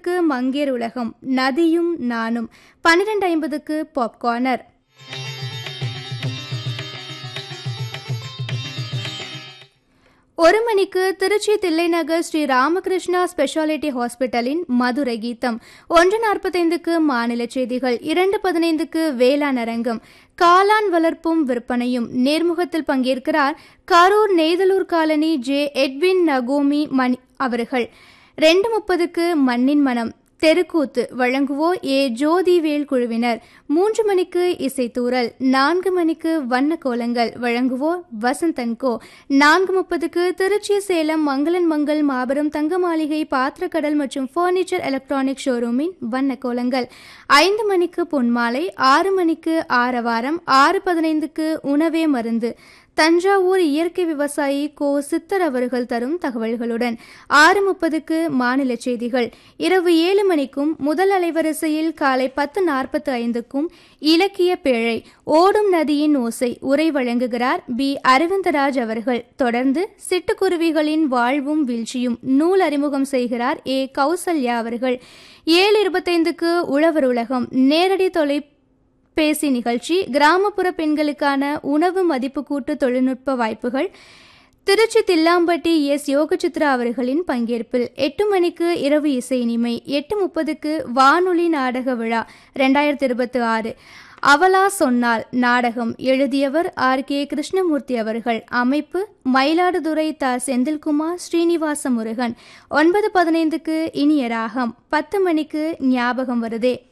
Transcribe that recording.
பத்துக்கு மங்கேர் உலகம் நதியும் நானும் பன்னிரெண்டு ஐம்பதுக்கு பாப்கார்னர் ஒரு மணிக்கு திருச்சி தில்லைநகர் ஸ்ரீ ராமகிருஷ்ணா ஸ்பெஷாலிட்டி ஹாஸ்பிட்டலின் மதுரை கீதம் ஒன்று நாற்பத்தைந்துக்கு மாநில செய்திகள் இரண்டு பதினைந்துக்கு வேளாண் அரங்கம் காளான் வளர்ப்பும் விற்பனையும் நேர்முகத்தில் பங்கேற்கிறார் Karur Neithalur colony J Edwin நகோமி மணி அவர்கள் ரெண்டு முப்பதுக்கு மண்ணின் மனம் தெருக்கூத்து வழங்குவோர் ஏ ஜோதிவேல் குழுவினர் மூன்று மணிக்கு இசைத்தூரல் நான்கு மணிக்கு வண்ண கோலங்கள் வழங்குவோர் வசந்தன்கோ நான்கு முப்பதுக்கு திருச்சி சேலம் மங்களன் மங்கள் மாபெரும் தங்க மாளிகை பாத்திரக்கடல் மற்றும் ஃபர்னிச்சர் எலக்ட்ரானிக் ஷோரூமின் வண்ண கோலங்கள் ஐந்து மணிக்கு பொன்மாலை ஆறு மணிக்கு ஆரவாரம் ஆறு பதினைந்துக்கு உணவே மருந்து தஞ்சாவூர் இயற்கை விவசாயி கோ சித்தர் அவர்கள் தரும் தகவல்களுடன் ஆறு முப்பதுக்கு மாநில செய்திகள் இரவு ஏழு மணிக்கும் முதல் அலைவரிசையில் காலை பத்து நாற்பத்து ஐந்துக்கும் இலக்கிய பேழை ஓடும் நதியின் ஓசை உரை வழங்குகிறார் பி அரவிந்தராஜ் அவர்கள் தொடர்ந்து சிட்டுக்குருவிகளின் வாழ்வும் வீழ்ச்சியும் நூல் அறிமுகம் செய்கிறார் ஏ கௌசல்யா அவர்கள் ஏழு இருபத்தைந்துக்கு உழவர் உலகம் நேரடி தொலை பேசி நிகழ்ச்சி கிராமப்புற பெண்களுக்கான உணவு மதிப்பு கூட்டு தொழில்நுட்ப வாய்ப்புகள் திருச்சி தில்லாம்பட்டி எஸ் யோகசித்ரா அவர்களின் பங்கேற்பில் எட்டு மணிக்கு இரவு இசை இனிமை எட்டு முப்பதுக்கு வானொலி நாடக விழா ரெண்டாயிரத்தி இருபத்தி ஆறு அவலா சொன்னால் நாடகம் எழுதியவர் ஆர் கே கிருஷ்ணமூர்த்தி அவர்கள் அமைப்பு மயிலாடுதுறை த செந்தில்குமார் ஸ்ரீனிவாச முருகன் ஒன்பது பதினைந்துக்கு இனிய ராகம் பத்து மணிக்கு ஞாபகம் வருதே